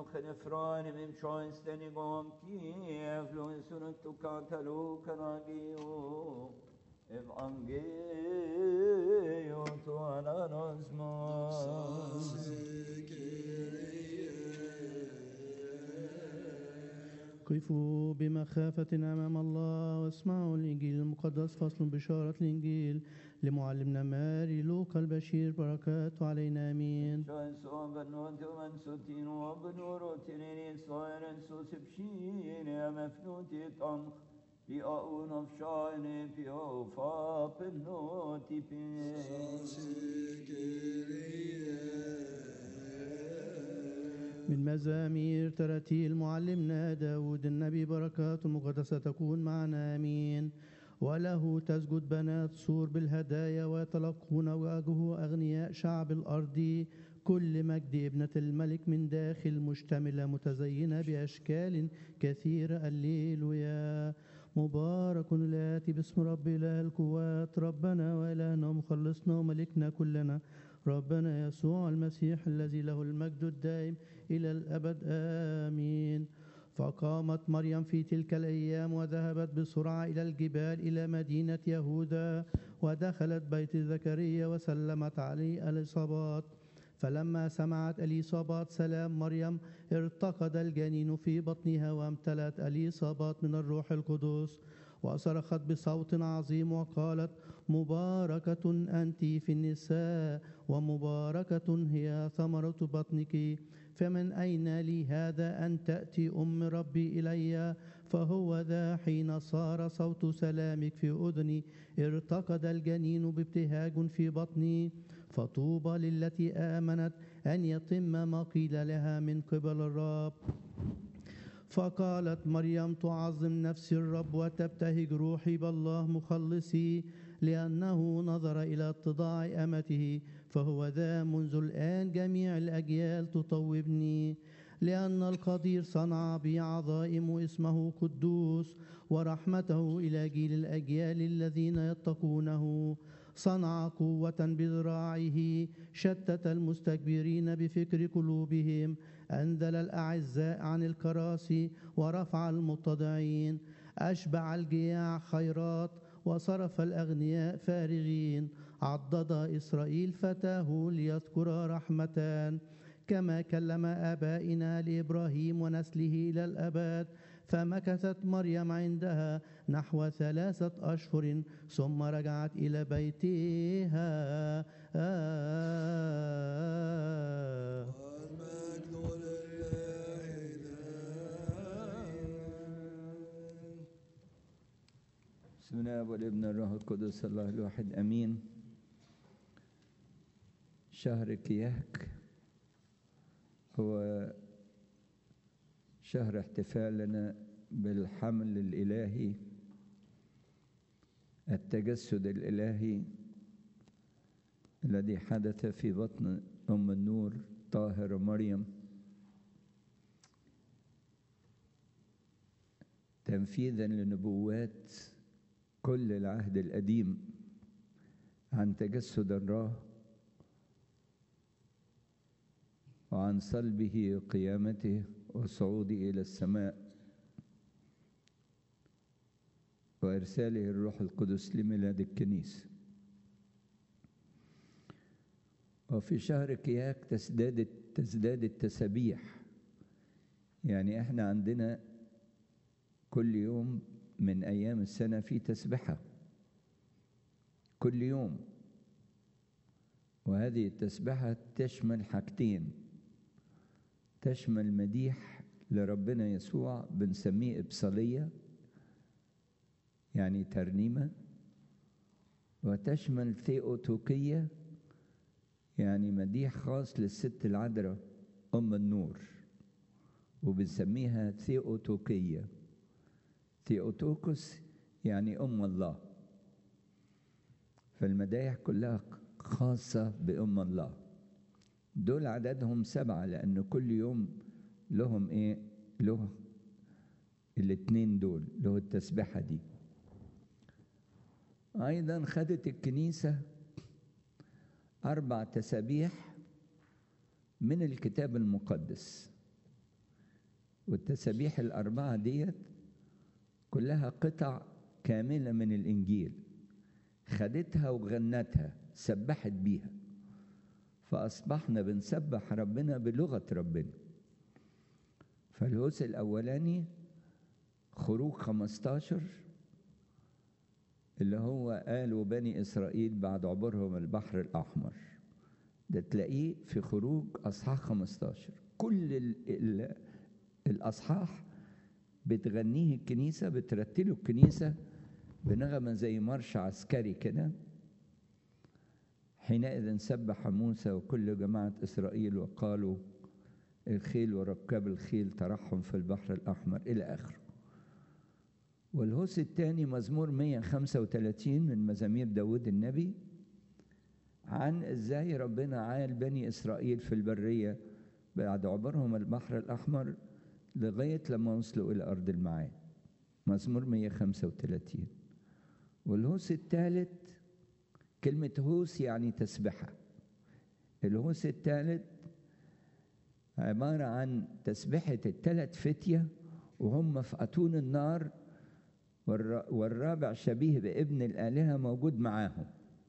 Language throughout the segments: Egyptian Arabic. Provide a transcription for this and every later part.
خنفران من شويستني قوم كيف لو سنتو كاتلو كراجيو Evangelium tu ananos قفوا بمخافة أمام الله واسمعوا الإنجيل المقدس فصل بشارة الإنجيل لمعلمنا ماري لوقا البشير بركات علينا آمين Şöyle son ben nontu men sutino benuro tinini soyren susipşine mefnuti tank bi aun of shine pi ofa penoti pi من مزامير ترتيل معلمنا داود النبي بركات المقدسة تكون معنا آمين وله تسجد بنات سور بالهدايا ويتلقون وجهه أغنياء شعب الأرض كل مجد ابنة الملك من داخل مشتملة متزينة بأشكال كثيرة الليلويا مبارك الآتي باسم رب إله القوات ربنا وإلهنا ومخلصنا وملكنا كلنا ربنا يسوع المسيح الذي له المجد الدائم إلى الأبد آمين فقامت مريم في تلك الأيام وذهبت بسرعة إلى الجبال إلى مدينة يهوذا ودخلت بيت زكريا وسلمت عليه الإصابات فلما سمعت اليصابات سلام مريم ارتقد الجنين في بطنها وامتلأت اليصابات من الروح القدس وصرخت بصوت عظيم وقالت مباركة أنت في النساء ومباركة هي ثمرة بطنك فمن أين لي هذا أن تأتي أم ربي إلي فهو ذا حين صار صوت سلامك في أذني ارتقد الجنين بابتهاج في بطني فطوبى للتي آمنت أن يتم ما قيل لها من قبل الرب فقالت مريم تعظم نفسي الرب وتبتهج روحي بالله مخلصي لأنه نظر إلى اتضاع أمته فهو ذا منذ الآن جميع الأجيال تطوبني لأن القدير صنع بي عظائم اسمه قدوس ورحمته إلى جيل الأجيال الذين يتقونه صنع قوة بذراعه شتت المستكبرين بفكر قلوبهم أنزل الأعزاء عن الكراسي ورفع المتضعين أشبع الجياع خيرات وصرف الأغنياء فارغين عضد إسرائيل فتاه ليذكر رحمتان كما كلم آبائنا لإبراهيم ونسله إلى الأبد فمكثت مريم عندها نحو ثلاثة أشهر ثم رجعت إلى بيتها بسم الله والابن الروح القدس الله الواحد امين شهر كياك هو شهر احتفالنا بالحمل الالهي التجسد الالهي الذي حدث في بطن ام النور طاهره مريم تنفيذا لنبوات كل العهد القديم عن تجسد الله وعن صلبه قيامته وصعوده الى السماء وارساله الروح القدس لميلاد الكنيسه وفي شهر كياك تزداد تزداد التسابيح يعني احنا عندنا كل يوم من أيام السنة في تسبحة كل يوم وهذه التسبحة تشمل حاجتين تشمل مديح لربنا يسوع بنسميه إبصالية يعني ترنيمة وتشمل ثيوتوكية يعني مديح خاص للست العذراء أم النور وبنسميها ثيوتوكيه ثيوتوكوس يعني أم الله فالمدايح كلها خاصة بأم الله دول عددهم سبعة لأن كل يوم لهم إيه له الاتنين دول له التسبحة دي أيضا خدت الكنيسة أربع تسابيح من الكتاب المقدس والتسابيح الأربعة ديت كلها قطع كاملة من الإنجيل خدتها وغنتها سبحت بيها فأصبحنا بنسبح ربنا بلغة ربنا فالهوس الأولاني خروج 15 اللي هو قالوا بني إسرائيل بعد عبورهم البحر الأحمر ده تلاقيه في خروج أصحاح 15 كل ال ال الأصحاح بتغنيه الكنيسة بترتله الكنيسة بنغمة زي مرش عسكري كده حينئذ سبح موسى وكل جماعة إسرائيل وقالوا الخيل وركاب الخيل ترحم في البحر الأحمر إلى آخره والهوس الثاني مزمور 135 من مزامير داود النبي عن ازاي ربنا عال بني اسرائيل في البريه بعد عبرهم البحر الاحمر لغايه لما وصلوا الى ارض المعاد مزمور 135 والهوس الثالث كلمه هوس يعني تسبحه الهوس الثالث عباره عن تسبحه الثلاث فتيه وهم في اتون النار والرابع شبيه بابن الالهه موجود معاهم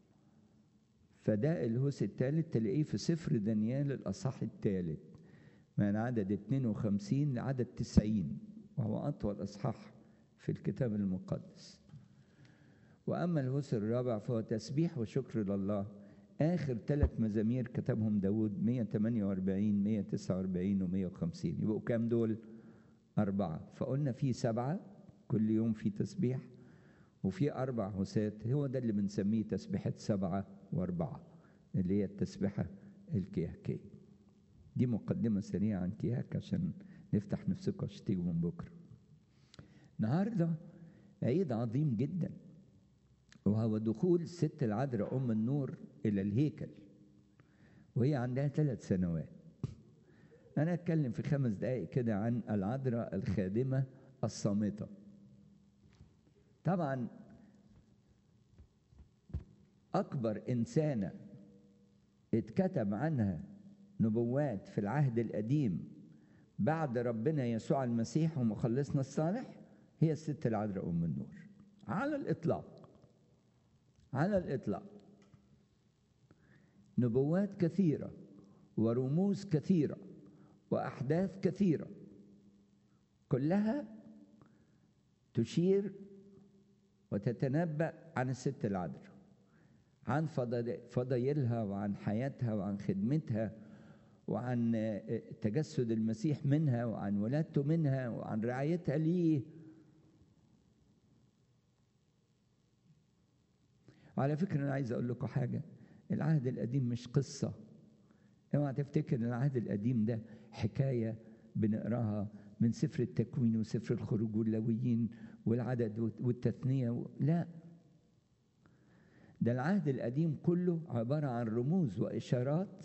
فده الهوس الثالث تلاقيه في سفر دانيال الأصح الثالث من عدد 52 لعدد 90 وهو أطول أصحاح في الكتاب المقدس وأما الهوس الرابع فهو تسبيح وشكر لله آخر ثلاث مزامير كتبهم داود 148 149 و 150 يبقوا كام دول؟ أربعة فقلنا في سبعة كل يوم في تسبيح وفي أربع هوسات هو ده اللي بنسميه تسبيحة سبعة وأربعة اللي هي التسبيحة الكيهكية دي مقدمة سريعة عن كيهك عشان نفتح نفسكم عشان تيجوا من بكرة النهاردة عيد عظيم جدا وهو دخول الست العذراء أم النور إلى الهيكل وهي عندها ثلاث سنوات أنا أتكلم في خمس دقائق كده عن العذراء الخادمة الصامتة طبعا أكبر إنسانة اتكتب عنها نبوات في العهد القديم بعد ربنا يسوع المسيح ومخلصنا الصالح هي الست العذراء أم النور على الإطلاق على الإطلاق نبوات كثيرة ورموز كثيرة وأحداث كثيرة كلها تشير وتتنبأ عن الست العذراء عن فضايلها وعن حياتها وعن خدمتها وعن تجسد المسيح منها وعن ولادته منها وعن رعايتها ليه وعلى فكرة أنا عايز أقول لكم حاجة العهد القديم مش قصة اوعى تفتكر ان العهد القديم ده حكاية بنقراها من سفر التكوين وسفر الخروج واللويين والعدد والتثنية لا ده العهد القديم كله عبارة عن رموز وإشارات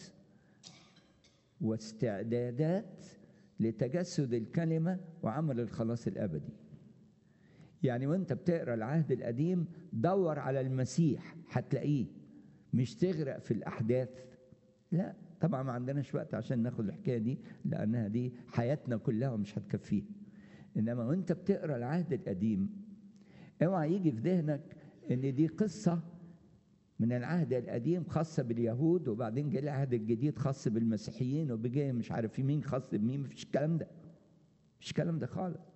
واستعدادات لتجسد الكلمة وعمل الخلاص الأبدي يعني وانت بتقرا العهد القديم دور على المسيح هتلاقيه مش تغرق في الأحداث لا طبعا ما عندناش وقت عشان ناخد الحكاية دي لأنها دي حياتنا كلها ومش هتكفيها إنما وانت بتقرا العهد القديم اوعى يجي في ذهنك إن دي قصة من العهد القديم خاصة باليهود وبعدين جه العهد الجديد خاص بالمسيحيين وبجاي مش عارف مين خاص بمين مفيش الكلام ده مفيش الكلام ده خالص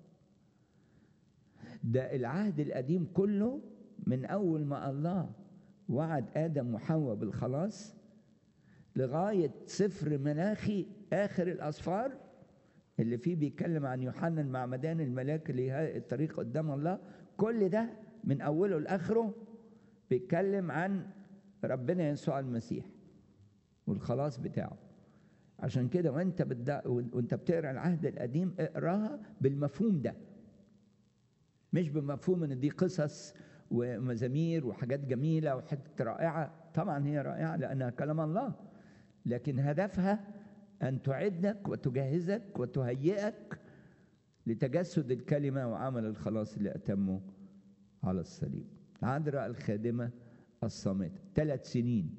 ده العهد القديم كله من أول ما الله وعد آدم وحواء بالخلاص لغاية سفر مناخي آخر الأسفار اللي فيه بيتكلم عن يوحنا المعمدان الملاك اللي الطريق قدام الله كل ده من أوله لآخره بيتكلم عن ربنا يسوع المسيح والخلاص بتاعه عشان كده وانت بتدا وانت بتقرا العهد القديم اقراها بالمفهوم ده مش بمفهوم ان دي قصص ومزامير وحاجات جميله وحته رائعه طبعا هي رائعه لانها كلام الله لكن هدفها ان تعدك وتجهزك وتهيئك لتجسد الكلمه وعمل الخلاص اللي اتمه على الصليب عذراء الخادمة الصامتة ثلاث سنين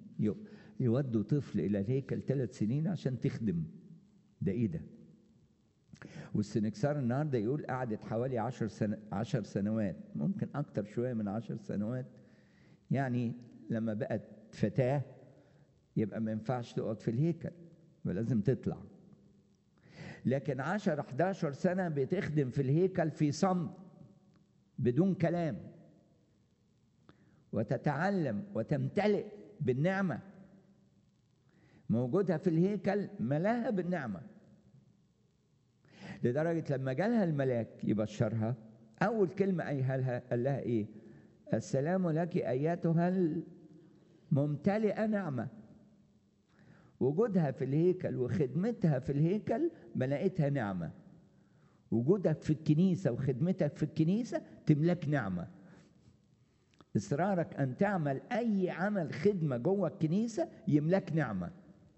يودوا طفل إلى الهيكل ثلاث سنين عشان تخدم ده إيه ده والسنكسار النهارده يقول قعدت حوالي عشر سنة عشر سنوات ممكن أكتر شوية من عشر سنوات يعني لما بقت فتاة يبقى ما ينفعش تقعد في الهيكل لازم تطلع لكن عشر 11 سنة بتخدم في الهيكل في صمت بدون كلام وتتعلم وتمتلئ بالنعمة موجودها في الهيكل ملاها بالنعمة لدرجة لما جالها الملاك يبشرها أول كلمة قالها لها قال لها إيه؟ السلام لك أيتها الممتلئة نعمة وجودها في الهيكل وخدمتها في الهيكل ملأتها نعمة وجودك في الكنيسة وخدمتك في الكنيسة تملك نعمة إصرارك أن تعمل أي عمل خدمة جوه الكنيسة يملك نعمة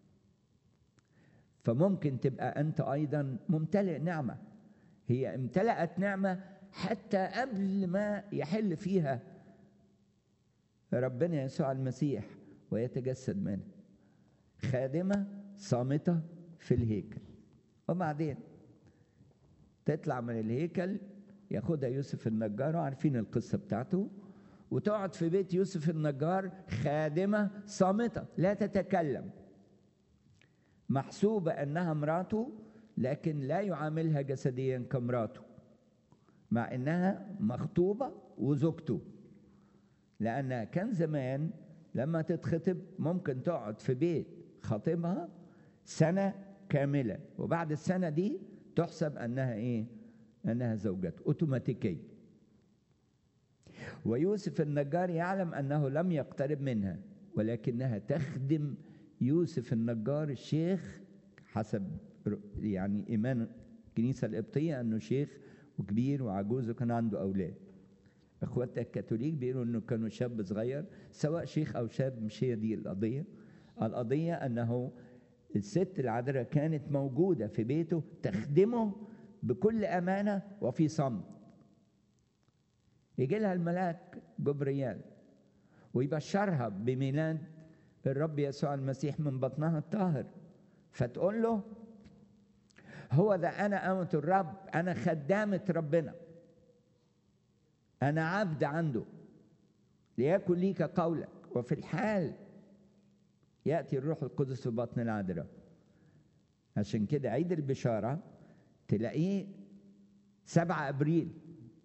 فممكن تبقى أنت أيضا ممتلئ نعمة هي امتلأت نعمة حتى قبل ما يحل فيها ربنا يسوع المسيح ويتجسد منها خادمة صامتة في الهيكل وبعدين تطلع من الهيكل ياخدها يوسف النجار وعارفين القصة بتاعته وتقعد في بيت يوسف النجار خادمة صامتة لا تتكلم محسوبة أنها مراته لكن لا يعاملها جسديا كمراته مع أنها مخطوبة وزوجته لأن كان زمان لما تتخطب ممكن تقعد في بيت خطيبها سنة كاملة وبعد السنة دي تحسب أنها إيه؟ أنها زوجته أوتوماتيكيا ويوسف النجار يعلم أنه لم يقترب منها ولكنها تخدم يوسف النجار الشيخ حسب يعني إيمان الكنيسة القبطية أنه شيخ وكبير وعجوز وكان عنده أولاد اخواتنا الكاثوليك بيقولوا انه كانوا شاب صغير سواء شيخ او شاب مش هي دي القضيه القضيه انه الست العذراء كانت موجوده في بيته تخدمه بكل امانه وفي صمت يجي لها الملاك جبريال ويبشرها بميلاد الرب يسوع المسيح من بطنها الطاهر فتقول له هو ده انا امه الرب انا خدامه ربنا أنا عبد عنده ليكن ليك قولك وفي الحال يأتي الروح القدس في بطن العذراء عشان كده عيد البشارة تلاقيه سبعة أبريل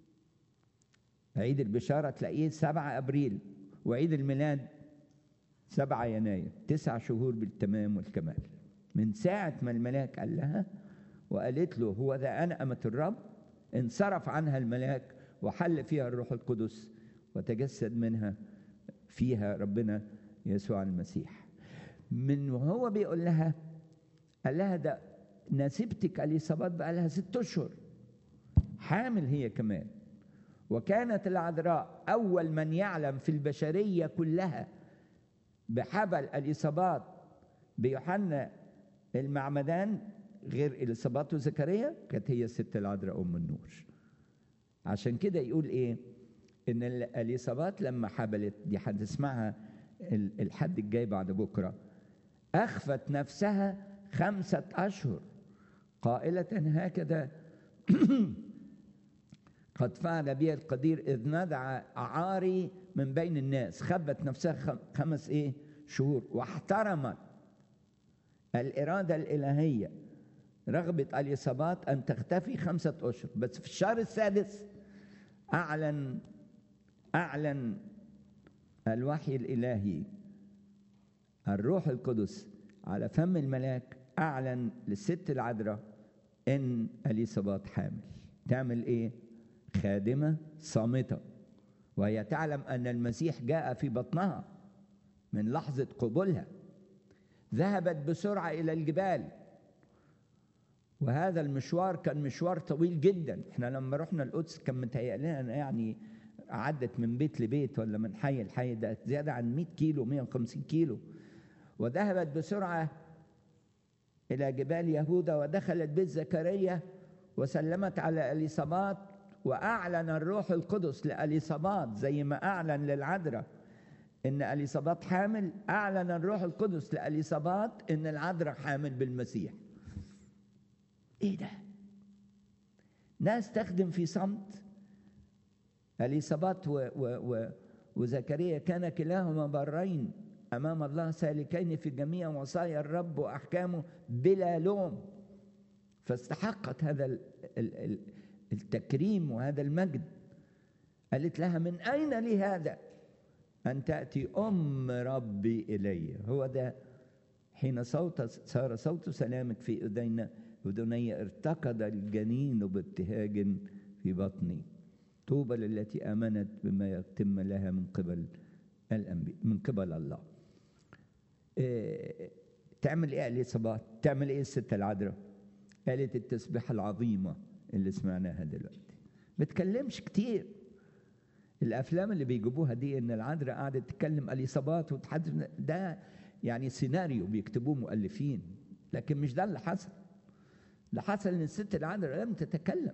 عيد البشارة تلاقيه سبعة أبريل وعيد الميلاد سبعة يناير تسع شهور بالتمام والكمال من ساعة ما الملاك قال لها وقالت له هو ده أنا أمة الرب انصرف عنها الملاك وحل فيها الروح القدس وتجسد منها فيها ربنا يسوع المسيح من وهو بيقول لها قال لها ده نسيبتك اليصابات بقى لها ست اشهر حامل هي كمان وكانت العذراء اول من يعلم في البشريه كلها بحبل اليصابات بيوحنا المعمدان غير اليصابات وزكريا كانت هي الست العذراء ام النور عشان كده يقول ايه ان اليصابات لما حبلت دي هتسمعها الحد الجاي بعد بكره اخفت نفسها خمسه اشهر قائله هكذا قد فعل بي القدير اذ ندع عاري من بين الناس خبت نفسها خمس ايه شهور واحترمت الاراده الالهيه رغبه اليصابات ان تختفي خمسه اشهر بس في الشهر السادس أعلن أعلن الوحي الإلهي الروح القدس على فم الملاك أعلن للست العذراء إن اليصابات حامل تعمل إيه؟ خادمة صامتة وهي تعلم أن المسيح جاء في بطنها من لحظة قبولها ذهبت بسرعة إلى الجبال وهذا المشوار كان مشوار طويل جدا احنا لما رحنا القدس كان متهيأ لنا يعني عدت من بيت لبيت ولا من حي لحي ده زيادة عن 100 كيلو 150 كيلو وذهبت بسرعة إلى جبال يهوذا ودخلت بيت زكريا وسلمت على اليصابات وأعلن الروح القدس لأليصابات زي ما أعلن للعذراء إن أليصابات حامل أعلن الروح القدس لأليصابات إن العذراء حامل بالمسيح ايه ده ناس تخدم في صمت اليصابات و و و وزكريا كان كلاهما برين امام الله سالكين في جميع وصايا الرب واحكامه بلا لوم فاستحقت هذا ال- ال- ال- التكريم وهذا المجد قالت لها من اين لي هذا ان تاتي ام ربي الي هو ده حين صوت صار صوت سلامك في اذينا اذني ارتقد الجنين بابتهاج في بطني طوبى للتي امنت بما يتم لها من قبل الانبياء من قبل الله إيه تعمل ايه اليصابات تعمل ايه الست العذراء قالت التسبيحه العظيمه اللي سمعناها دلوقتي بتكلمش كتير الافلام اللي بيجيبوها دي ان العذراء قاعده تتكلم اليصابات وتحدث ده يعني سيناريو بيكتبوه مؤلفين لكن مش ده اللي حصل اللي حصل ان الست العذراء لم تتكلم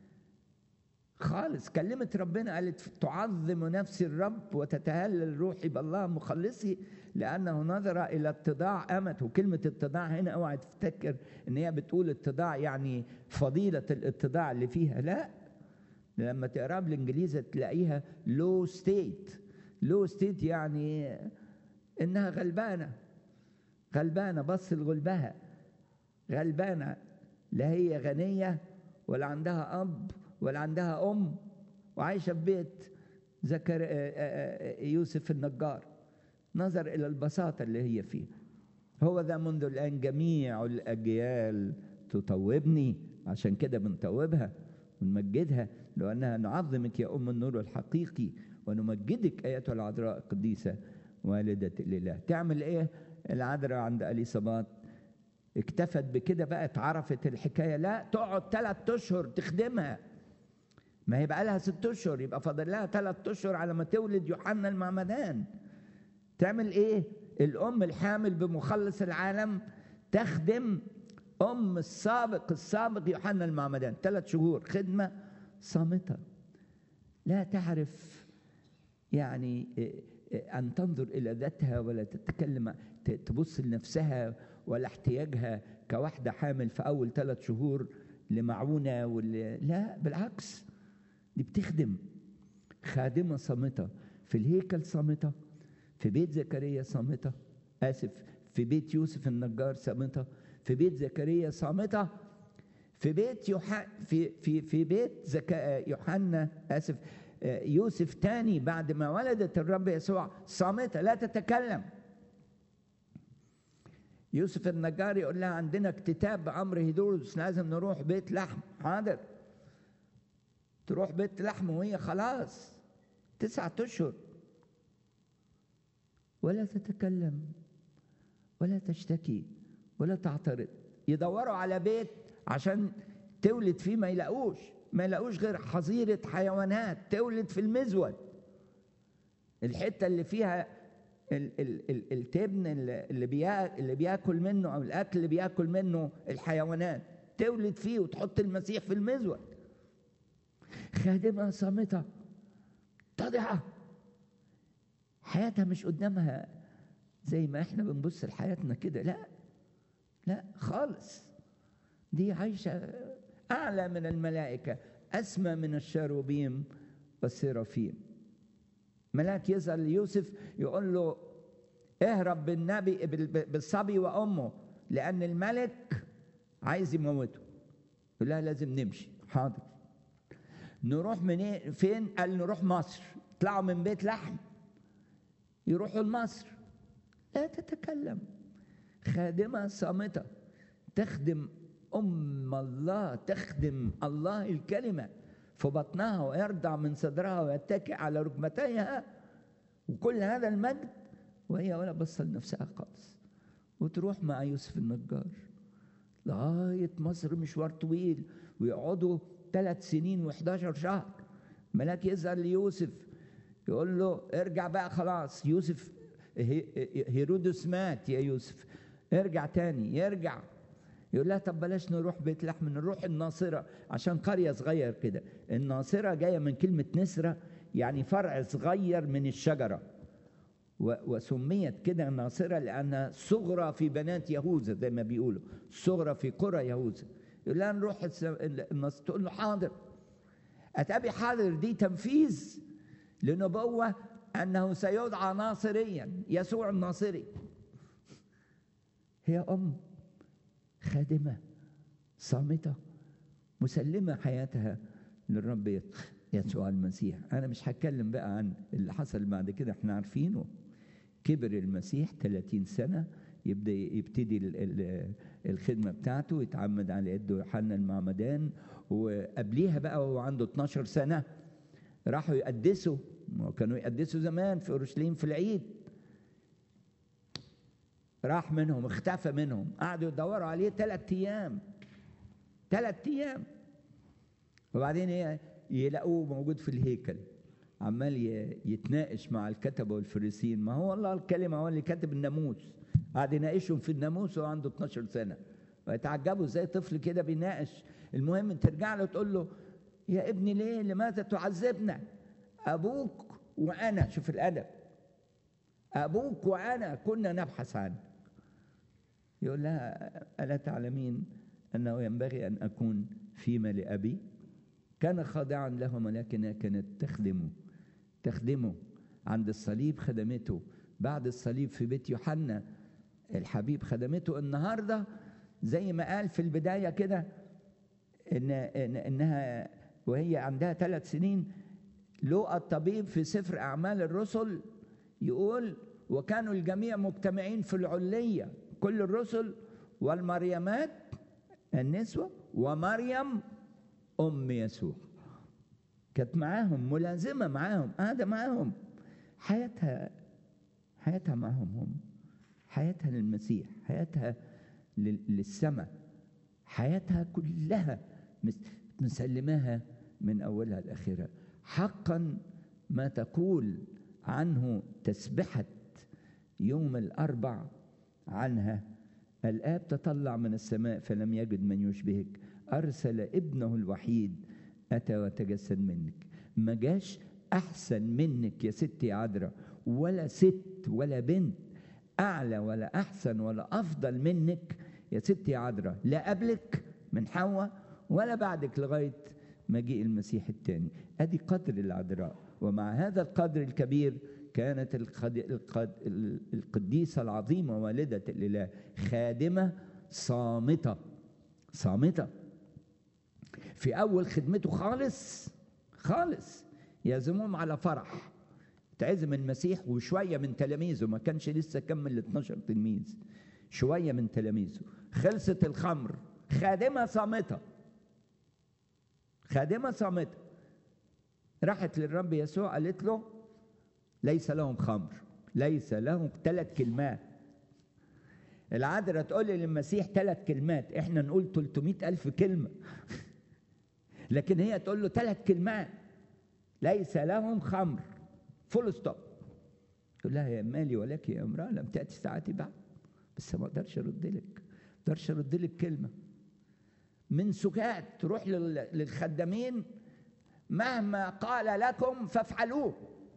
خالص كلمت ربنا قالت تعظم نفسي الرب وتتهلل روحي بالله مخلصي لانه نظر الى اتضاع امته وكلمه اتضاع هنا اوعى تفتكر ان هي بتقول اتضاع يعني فضيله الاتضاع اللي فيها لا لما تقراها بالانجليزي تلاقيها لو ستيت لو ستيت يعني انها غلبانه غلبانه بص لغلبها غلبانه لا هي غنيه ولا عندها اب ولا عندها ام وعايشه في بيت ذكر يوسف النجار نظر الى البساطه اللي هي فيها هو ذا منذ الان جميع الاجيال تطوبني عشان كده بنطوبها ونمجدها لانها نعظمك يا ام النور الحقيقي ونمجدك ايتها العذراء القديسه والده الاله تعمل ايه العذراء عند اليصابات اكتفت بكده بقى اتعرفت الحكايه لا تقعد ثلاث اشهر تخدمها ما هي بقى لها ست اشهر يبقى فاضل لها ثلاث اشهر على ما تولد يوحنا المعمدان تعمل ايه الام الحامل بمخلص العالم تخدم ام السابق السابق يوحنا المعمدان ثلاث شهور خدمه صامته لا تعرف يعني ان تنظر الى ذاتها ولا تتكلم تبص لنفسها ولا احتياجها كواحده حامل في اول ثلاث شهور لمعونه ولا لا بالعكس دي بتخدم خادمه صامته في الهيكل صامته في بيت زكريا صامته اسف في بيت يوسف النجار صامته في بيت زكريا صامته في بيت يوح... في في في بيت زكا... يوحنا اسف يوسف تاني بعد ما ولدت الرب يسوع صامته لا تتكلم يوسف النجار يقول لها عندنا اكتتاب بامر هيدروس لازم نروح بيت لحم حاضر تروح بيت لحم وهي خلاص تسعة اشهر ولا تتكلم ولا تشتكي ولا تعترض يدوروا على بيت عشان تولد فيه ما يلاقوش ما يلاقوش غير حظيرة حيوانات تولد في المزود الحتة اللي فيها ال ال ال التبن اللي, بيا اللي بياكل منه او الاكل اللي بياكل منه الحيوانات تولد فيه وتحط المسيح في المزود خادمة صامتة تضعة حياتها مش قدامها زي ما احنا بنبص لحياتنا كده لا لا خالص دي عايشة أعلى من الملائكة أسمى من الشاروبيم والسرافيم ملاك يظهر ليوسف يقول له اهرب بالنبي بالصبي وأمه لأن الملك عايز يموته يقول لها لازم نمشي حاضر نروح من فين قال نروح مصر طلعوا من بيت لحم يروحوا لمصر لا تتكلم خادمة صامتة تخدم أم الله تخدم الله الكلمة في بطنها ويرضع من صدرها ويتكئ على ركبتيها وكل هذا المجد وهي ولا بص لنفسها خالص وتروح مع يوسف النجار لغاية مصر مشوار طويل ويقعدوا ثلاث سنين و11 شهر ملاك يظهر ليوسف يقول له ارجع بقى خلاص يوسف هيرودس مات يا يوسف ارجع تاني يرجع يقول لها طب بلاش نروح بيت لحم نروح الناصرة عشان قرية صغير كده الناصرة جاية من كلمة نسرة يعني فرع صغير من الشجرة وسميت كده الناصرة لأنها صغرى في بنات يهوذا زي ما بيقولوا صغرى في قرى يهوذا يقول لها نروح الس- النص تقول له حاضر أتابي حاضر دي تنفيذ لنبوة أنه سيدعى ناصريا يسوع الناصري هي أم خادمة صامتة مسلمة حياتها للرب يسوع المسيح أنا مش هتكلم بقى عن اللي حصل بعد كده احنا عارفينه كبر المسيح 30 سنة يبدأ يبتدي ال- ال- الخدمة بتاعته يتعمد على يد يوحنا المعمدان وقبليها بقى وهو عنده 12 سنة راحوا يقدسوا ما هو كانوا يقدسوا زمان في أورشليم في العيد راح منهم اختفى منهم قعدوا يدوروا عليه ثلاث أيام ثلاث أيام وبعدين ايه يلاقوه موجود في الهيكل عمال ي- يتناقش مع الكتبه والفريسيين ما هو الله الكلمه هو اللي كاتب الناموس قعد يناقشهم في الناموس وهو عنده 12 سنه ويتعجبوا ازاي طفل كده بيناقش المهم ترجع له تقول له يا ابني ليه لماذا تعذبنا ابوك وانا شوف الادب ابوك وانا كنا نبحث عنك يقول لها الا تعلمين انه ينبغي ان اكون فيما لابي كان خاضعا لهم ولكنها كانت تخدمه تخدمه عند الصليب خدمته بعد الصليب في بيت يوحنا الحبيب خدمته النهارده زي ما قال في البدايه كده إن, إن انها وهي عندها ثلاث سنين لوقا الطبيب في سفر اعمال الرسل يقول وكانوا الجميع مجتمعين في العليه كل الرسل والمريمات النسوه ومريم ام يسوع كانت معاهم ملازمه معاهم قاعده معاهم حياتها حياتها معاهم هم حياتها للمسيح حياتها لل- للسماء حياتها كلها مس- مسلماها من اولها لاخرها حقا ما تقول عنه تسبحه يوم الاربع عنها الاب تطلع من السماء فلم يجد من يشبهك ارسل ابنه الوحيد اتى وتجسد منك ما جاش احسن منك يا ستي عذراء ولا ست ولا بنت اعلى ولا احسن ولا افضل منك يا ستي عذراء لا قبلك من حواء ولا بعدك لغايه مجيء المسيح الثاني ادي قدر العذراء ومع هذا القدر الكبير كانت القد... القد... القديسه العظيمه والده الاله خادمه صامته صامته في اول خدمته خالص خالص يعزمهم على فرح تعزم المسيح وشويه من تلاميذه ما كانش لسه كمل ال 12 تلميذ شويه من تلاميذه خلصت الخمر خادمه صامته خادمه صامته راحت للرب يسوع قالت له ليس لهم خمر ليس لهم ثلاث كلمات العذراء تقول للمسيح ثلاث كلمات احنا نقول 300 ألف كلمة لكن هي تقول له ثلاث كلمات ليس لهم خمر فول ستوب يقول لها يا مالي ولك يا امرأة لم تأتي ساعتي بعد بس ما اقدرش ارد لك ما اقدرش ارد لك كلمة من سكات تروح لل- للخدامين مهما قال لكم فافعلوه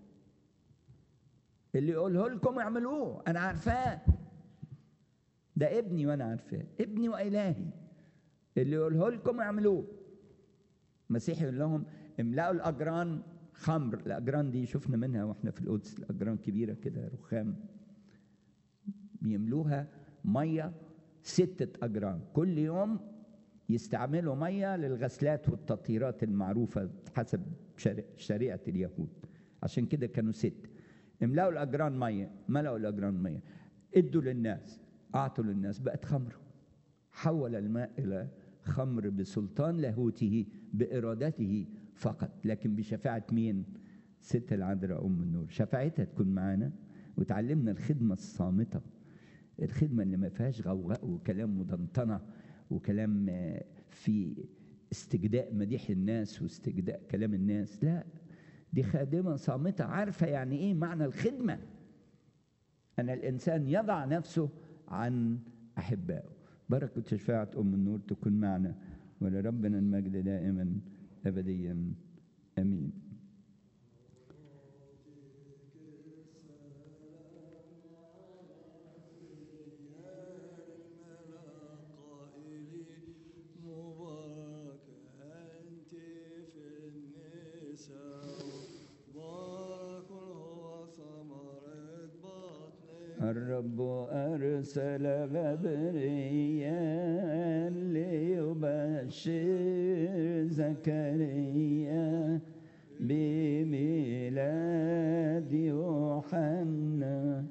اللي يقوله لكم اعملوه انا عارفاه ده ابني وانا عارفاه ابني والهي اللي يقوله لكم اعملوه المسيح يقول لهم املأوا الاجران خمر الاجران دي شفنا منها واحنا في القدس الاجران كبيره كده رخام بيملوها ميه ستة أجرام كل يوم يستعملوا ميه للغسلات والتطهيرات المعروفه حسب شري- شريعه اليهود عشان كده كانوا ست املأوا الاجران ميه ملأوا الاجران ميه ادوا للناس اعطوا للناس بقت خمر حول الماء الى خمر بسلطان لاهوته بارادته فقط لكن بشفاعه مين ست العذراء ام النور شفاعتها تكون معانا وتعلمنا الخدمه الصامته الخدمه اللي ما فيهاش غوغاء وكلام مدنطنه وكلام آه، في استجداء مديح الناس واستجداء كلام الناس لا دي خادمه صامته عارفه يعني ايه معنى الخدمه ان الانسان يضع نفسه عن احبائه بركه شفاعه ام النور تكون معنا ولربنا المجد دائما ابديا امين قائلي مبارك الرب أرسل غبريا ليبشر زكريا بميلاد يوحنا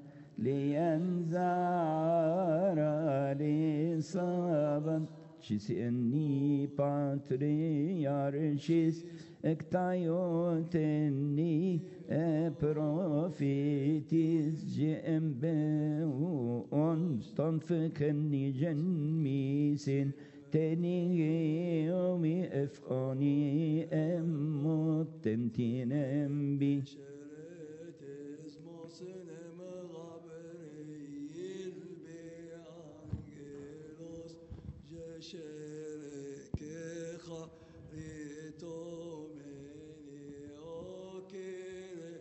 لينزع لصابت Ciseni patriarchis ektaioteni e prophetis GMBU onstan förkänni genmisin teni geomi efani emot tentinem bi Şeretes mosenem gabereyil be angelos Jesherekecha ritomeni okere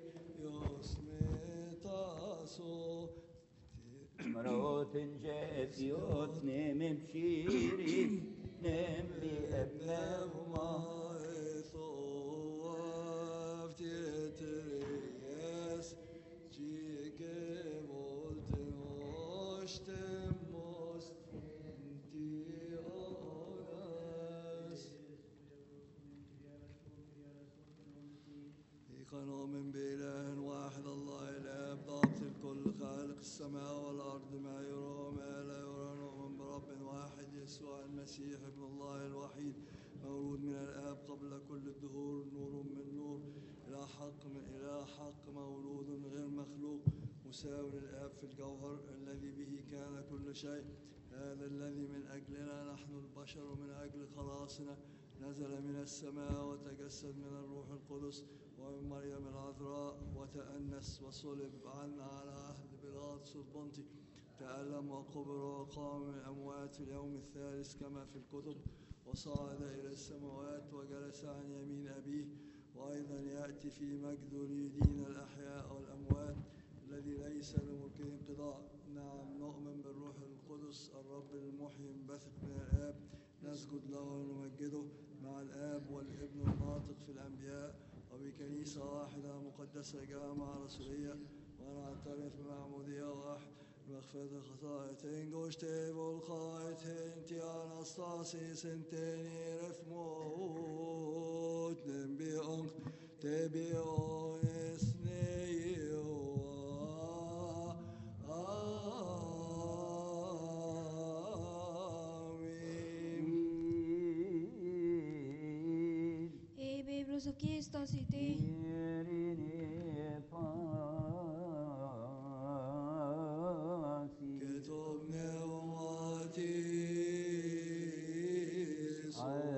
yosmetaso مرات جافيات نم بشيري نم بأبنهما نؤمن بإله واحد الله الآب ضابط الكل خالق السماء والأرض ما يرى وما لا يرى نؤمن برب واحد يسوع المسيح ابن الله الوحيد مولود من الآب قبل كل الدهور نور من نور إلى حق من إلى حق مولود غير مخلوق مساو للآب في الجوهر الذي به كان كل شيء هذا الذي من أجلنا نحن البشر ومن أجل خلاصنا نزل من السماء وتجسد من الروح القدس ومن مريم العذراء وتأنس وصلب عنا على عهد بيلاطس البنطي تألم وقبر وقام من الأموات في اليوم الثالث كما في الكتب وصعد إلى السماوات وجلس عن يمين أبيه وأيضا يأتي في مجد ليدين الأحياء والأموات الذي ليس لملكه انقضاء نعم نؤمن بالروح القدس الرب المحيي المنبثق من الآب نسجد له ونمجده مع الآب والابن الناطق في الأنبياء وبكنيسة واحدة مقدسة جامعة رسولية ونعترف بمعمودية واحدة مغفرة الخطايا تنجوش تيبو الخايتين تي أناستاسي سنتيني رفموت نبي أنك تبي آمين Ebe brosokistos ite.